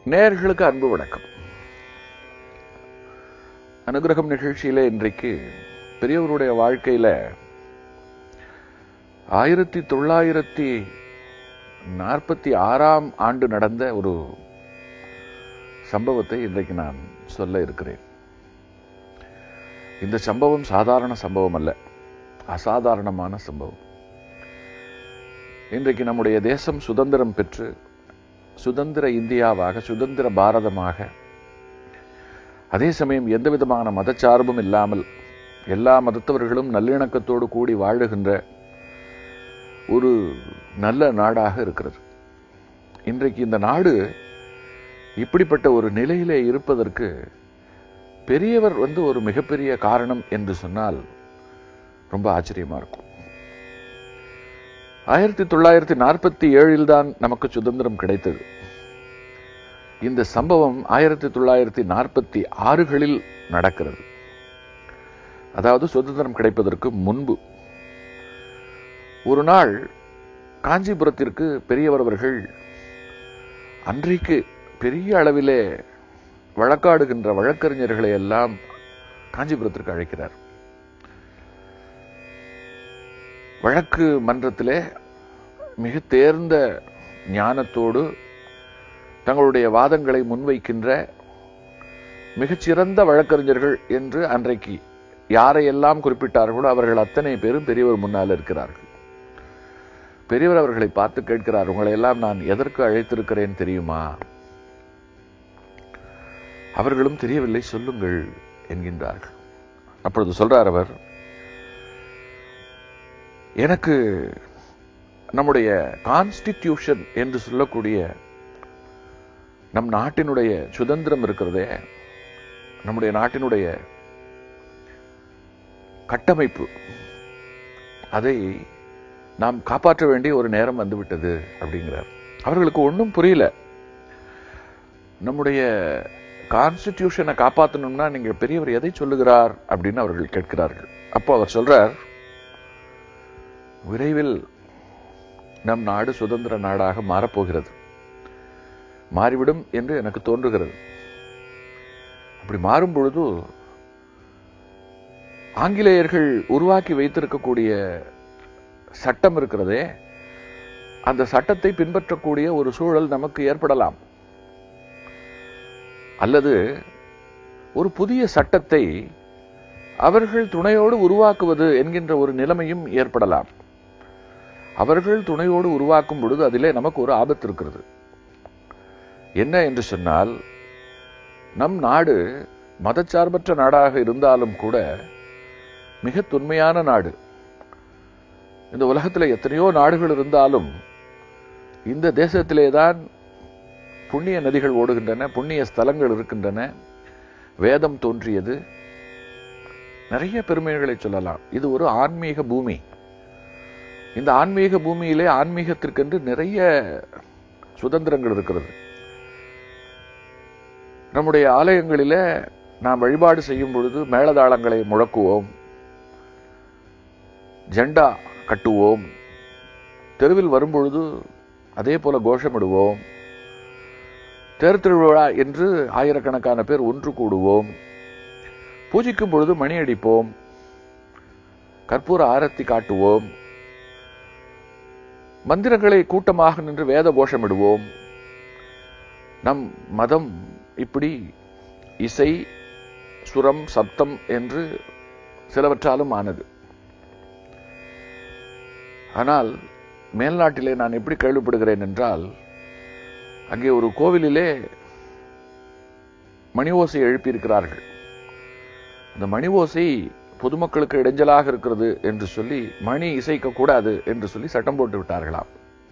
நேயர்களுக்கு அன்பு வணக்கம் அனுகிரகம் நிகழ்ச்சியில இன்றைக்கு பெரியவருடைய வாழ்க்கையில ஆயிரத்தி தொள்ளாயிரத்தி நாற்பத்தி ஆறாம் ஆண்டு நடந்த ஒரு சம்பவத்தை இன்றைக்கு நான் சொல்ல இருக்கிறேன் இந்த சம்பவம் சாதாரண சம்பவம் அல்ல அசாதாரணமான சம்பவம் இன்றைக்கு நம்முடைய தேசம் சுதந்திரம் பெற்று சுதந்திர இந்தியாவாக சுதந்திர பாரதமாக அதே சமயம் எந்த விதமான மதச்சார்பும் இல்லாமல் எல்லா மதத்தவர்களும் நல்லிணக்கத்தோடு கூடி வாழுகின்ற ஒரு நல்ல நாடாக இருக்கிறது இன்றைக்கு இந்த நாடு இப்படிப்பட்ட ஒரு நிலையிலே இருப்பதற்கு பெரியவர் வந்து ஒரு மிகப்பெரிய காரணம் என்று சொன்னால் ரொம்ப ஆச்சரியமா இருக்கும் ஆயிரத்தி தொள்ளாயிரத்தி நாற்பத்தி ஏழில் தான் நமக்கு சுதந்திரம் கிடைத்தது இந்த சம்பவம் ஆயிரத்தி தொள்ளாயிரத்தி நாற்பத்தி ஆறுகளில் நடக்கிறது அதாவது சுதந்திரம் கிடைப்பதற்கு முன்பு ஒரு நாள் காஞ்சிபுரத்திற்கு பெரியவர் அவர்கள் அன்றைக்கு பெரிய அளவிலே வழக்காடுகின்ற வழக்கறிஞர்களை எல்லாம் காஞ்சிபுரத்திற்கு அழைக்கிறார் வழக்கு மன்றத்திலே மிக தேர்ந்த ஞானத்தோடு தங்களுடைய வாதங்களை முன்வைக்கின்ற மிகச்சிறந்த வழக்கறிஞர்கள் என்று அன்றைக்கு யாரையெல்லாம் குறிப்பிட்டார்களோ அவர்கள் அத்தனை பேரும் பெரியவர் முன்னால் இருக்கிறார்கள் பெரியவர் அவர்களை பார்த்து கேட்கிறார் உங்களை எல்லாம் நான் எதற்கு அழைத்திருக்கிறேன் தெரியுமா அவர்களும் தெரியவில்லை சொல்லுங்கள் என்கின்றார்கள் அப்பொழுது சொல்றார் அவர் எனக்கு நம்முடைய கான்ஸ்டிடியூஷன் என்று சொல்லக்கூடிய நம் நாட்டினுடைய சுதந்திரம் இருக்கிறதே நம்முடைய நாட்டினுடைய கட்டமைப்பு அதை நாம் காப்பாற்ற வேண்டிய ஒரு நேரம் வந்துவிட்டது அப்படிங்கிறார் அவர்களுக்கு ஒன்றும் புரியல நம்முடைய கான்ஸ்டிடியூஷனை காப்பாற்றணும்னா நீங்க பெரியவர் எதை சொல்லுகிறார் அப்படின்னு அவர்கள் கேட்கிறார்கள் அப்போ அவர் சொல்றார் விரைவில் நம் நாடு சுதந்திர நாடாக மாறப்போகிறது மாறிவிடும் என்று எனக்கு தோன்றுகிறது அப்படி மாறும் பொழுது ஆங்கிலேயர்கள் உருவாக்கி வைத்திருக்கக்கூடிய சட்டம் இருக்கிறதே அந்த சட்டத்தை பின்பற்றக்கூடிய ஒரு சூழல் நமக்கு ஏற்படலாம் அல்லது ஒரு புதிய சட்டத்தை அவர்கள் துணையோடு உருவாக்குவது என்கின்ற ஒரு நிலைமையும் ஏற்படலாம் அவர்கள் துணையோடு உருவாக்கும் பொழுது அதிலே நமக்கு ஒரு ஆபத்து இருக்கிறது என்ன என்று சொன்னால் நம் நாடு மதச்சார்பற்ற நாடாக இருந்தாலும் கூட மிக தொன்மையான நாடு இந்த உலகத்தில் எத்தனையோ நாடுகள் இருந்தாலும் இந்த தேசத்திலே தான் புண்ணிய நதிகள் ஓடுகின்றன புண்ணிய ஸ்தலங்கள் இருக்கின்றன வேதம் தோன்றியது நிறைய பெருமைகளை சொல்லலாம் இது ஒரு ஆன்மீக பூமி இந்த ஆன்மீக பூமியிலே ஆன்மீகத்திற்கென்று நிறைய சுதந்திரங்கள் இருக்கிறது நம்முடைய ஆலயங்களிலே நாம் வழிபாடு செய்யும் பொழுது மேளதாளங்களை முழக்குவோம் ஜெண்டா கட்டுவோம் தெருவில் வரும்பொழுது அதே போல கோஷமிடுவோம் தேர் திருவிழா என்று ஆயிரக்கணக்கான பேர் ஒன்று கூடுவோம் பூஜிக்கும் பொழுது மணி அடிப்போம் கற்பூர ஆரத்தி காட்டுவோம் மந்திரங்களை கூட்டமாக நின்று வேத கோஷமிடுவோம் நம் மதம் இப்படி இசை சுரம் சப்தம் என்று சிலவற்றாலும் ஆனது ஆனால் மேல்நாட்டிலே நான் எப்படி கேள்விப்படுகிறேன் என்றால் அங்கே ஒரு கோவிலிலே மணி ஓசை எழுப்பியிருக்கிறார்கள் அந்த மணி ஓசை பொதுமக்களுக்கு இடைஞ்சலாக இருக்கிறது என்று சொல்லி மணி இசைக்க கூடாது என்று சொல்லி சட்டம் போட்டு விட்டார்களாம்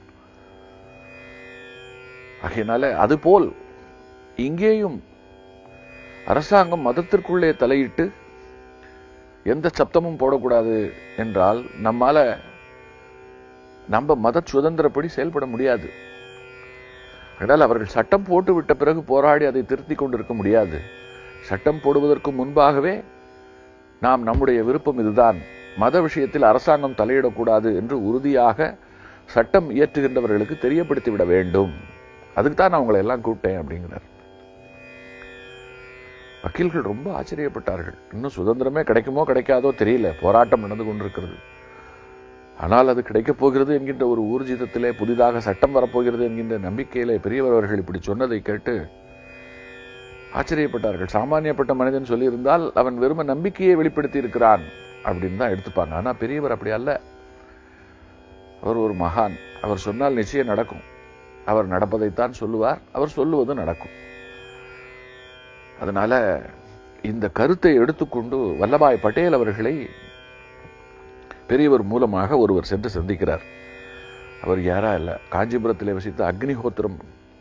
ஆகையினால அதுபோல் இங்கேயும் அரசாங்கம் மதத்திற்குள்ளே தலையிட்டு எந்த சப்தமும் போடக்கூடாது என்றால் நம்மால நம்ம மத சுதந்திரப்படி செயல்பட முடியாது அதனால் அவர்கள் சட்டம் போட்டு விட்ட பிறகு போராடி அதை திருத்திக் கொண்டிருக்க முடியாது சட்டம் போடுவதற்கு முன்பாகவே நாம் நம்முடைய விருப்பம் இதுதான் மத விஷயத்தில் அரசாங்கம் தலையிடக்கூடாது என்று உறுதியாக சட்டம் இயற்றுகின்றவர்களுக்கு தெரியப்படுத்திவிட வேண்டும் அதுக்கு தான் நான் உங்களை எல்லாம் கூப்பிட்டேன் அப்படிங்கிறார் வக்கீல்கள் ரொம்ப ஆச்சரியப்பட்டார்கள் இன்னும் சுதந்திரமே கிடைக்குமோ கிடைக்காதோ தெரியல போராட்டம் நடந்து கொண்டிருக்கிறது ஆனால் அது கிடைக்கப் போகிறது என்கின்ற ஒரு ஊர்ஜிதத்திலே புதிதாக சட்டம் வரப்போகிறது என்கின்ற நம்பிக்கையிலே பெரியவர் அவர்கள் இப்படி சொன்னதை கேட்டு ஆச்சரியப்பட்டார்கள் சாமானியப்பட்ட மனிதன் சொல்லியிருந்தால் அவன் வெறும நம்பிக்கையை வெளிப்படுத்தி இருக்கிறான் அப்படின்னு தான் எடுத்துப்பாங்க ஆனா பெரியவர் அப்படி அல்ல அவர் ஒரு மகான் அவர் சொன்னால் நிச்சயம் நடக்கும் அவர் நடப்பதைத்தான் சொல்லுவார் அவர் சொல்லுவது நடக்கும் அதனால இந்த கருத்தை எடுத்துக்கொண்டு வல்லபாய் பட்டேல் அவர்களை பெரியவர் மூலமாக ஒருவர் சென்று சந்திக்கிறார் அவர் யாரா இல்ல காஞ்சிபுரத்தில் வசித்த அக்னிஹோத்திரம்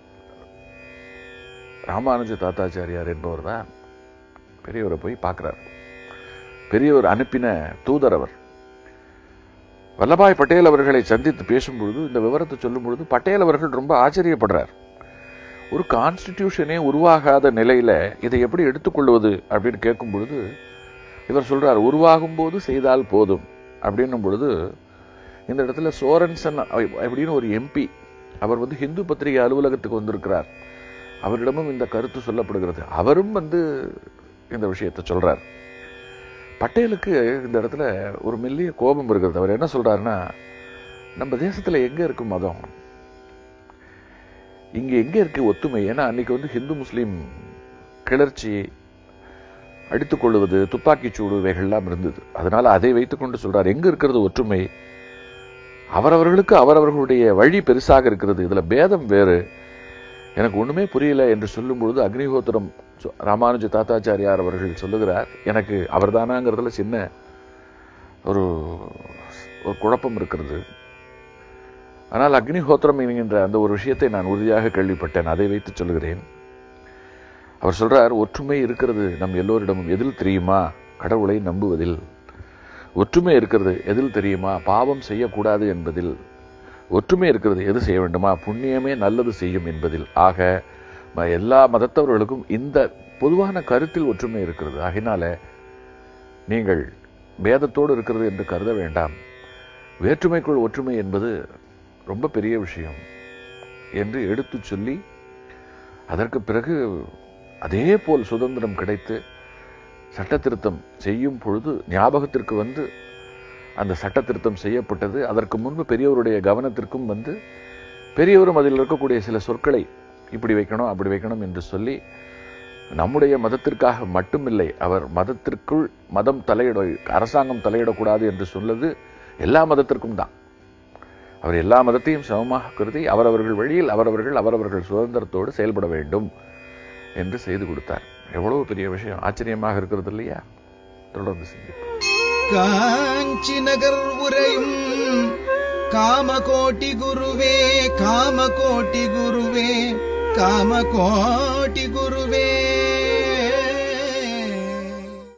ராமானுஜ தாத்தாச்சாரியார் என்பவர் தான் பெரியவரை போய் பார்க்கிறார் பெரியவர் அனுப்பின தூதர் அவர் வல்லபாய் பட்டேல் அவர்களை சந்தித்து பேசும்பொழுது இந்த விவரத்தை சொல்லும் பொழுது பட்டேல் அவர்கள் ரொம்ப ஆச்சரியப்படுறார் ஒரு கான்ஸ்டிடியூஷனே உருவாகாத நிலையில இதை எப்படி எடுத்துக்கொள்வது அப்படின்னு கேட்கும் பொழுது இவர் சொல்றார் உருவாகும் போது செய்தால் போதும் அப்படின்னும் பொழுது இந்த இடத்துல சோரன்சன் அப்படின்னு ஒரு எம்பி அவர் வந்து ஹிந்து பத்திரிகை அலுவலகத்துக்கு வந்திருக்கிறார் அவரிடமும் இந்த கருத்து சொல்லப்படுகிறது அவரும் வந்து இந்த விஷயத்தை சொல்றார் பட்டேலுக்கு இந்த இடத்துல ஒரு மெல்லிய கோபம் இருக்கிறது அவர் என்ன சொல்றாருன்னா நம்ம தேசத்துல எங்க இருக்கு மதம் இங்க எங்க இருக்கு ஒத்துமை ஏன்னா அன்னைக்கு வந்து ஹிந்து முஸ்லீம் கிளர்ச்சி அடித்துக் கொள்வது துப்பாக்கிச் சூடு இவைகள்லாம் இருந்தது அதனால அதை வைத்துக்கொண்டு சொல்றார் எங்க இருக்கிறது ஒற்றுமை அவரவர்களுக்கு அவரவர்களுடைய வழி பெருசாக இருக்கிறது இதுல பேதம் வேறு எனக்கு ஒண்ணுமே புரியல என்று சொல்லும் பொழுது அக்னிஹோத்திரம் சு- ராமானுஜ தாத்தாச்சாரியார் அவர்கள் சொல்லுகிறார் எனக்கு அவர்தானாங்கிறதுல சின்ன ஒரு ஒரு குழப்பம் இருக்கிறது ஆனால் அக்னிஹோத்திரம் என்கின்ற அந்த ஒரு விஷயத்தை நான் உறுதியாக கேள்விப்பட்டேன் அதை வைத்து சொல்லுகிறேன் அவர் சொல்றார் ஒற்றுமை இருக்கிறது நம் எல்லோரிடமும் எதில் தெரியுமா கடவுளை நம்புவதில் ஒற்றுமை இருக்கிறது எதில் தெரியுமா பாவம் செய்யக்கூடாது என்பதில் ஒற்றுமை இருக்கிறது எது செய்ய வேண்டுமா புண்ணியமே நல்லது செய்யும் என்பதில் ஆக ம- எல்லா மதத்தவர்களுக்கும் இந்த பொதுவான கருத்தில் ஒற்றுமை இருக்கிறது ஆகினால நீங்கள் பேதத்தோடு இருக்கிறது என்று கருத வேண்டாம் வேற்றுமைக்குள் ஒற்றுமை என்பது ரொம்ப பெரிய விஷயம் என்று எடுத்துச் சொல்லி அதற்கு பிறகு அதே போல் சுதந்திரம் கிடைத்து சட்ட திருத்தம் செய்யும் பொழுது ஞாபகத்திற்கு வந்து அந்த சட்ட திருத்தம் செய்யப்பட்டது அதற்கு முன்பு பெரியவருடைய கவனத்திற்கும் வந்து பெரியவரும் அதில் இருக்கக்கூடிய சில சொற்களை இப்படி வைக்கணும் அப்படி வைக்கணும் என்று சொல்லி நம்முடைய மதத்திற்காக மட்டுமில்லை அவர் மதத்திற்குள் மதம் தலையிட அரசாங்கம் தலையிடக்கூடாது என்று சொல்லது எல்லா மதத்திற்கும் தான் அவர் எல்லா மதத்தையும் சமமாக கருதி அவரவர்கள் வழியில் அவரவர்கள் அவரவர்கள் சுதந்திரத்தோடு செயல்பட வேண்டும் என்று செய்து கொடுத்தார் எவ்வளவு பெரிய விஷயம் ஆச்சரியமாக இருக்கிறது இல்லையா தொடர்ந்து சிந்திப்போம் காஞ்சி நகர் உரையும் காமகோட்டி குருவே காமகோட்டி குருவே காமகோட்டி குருவே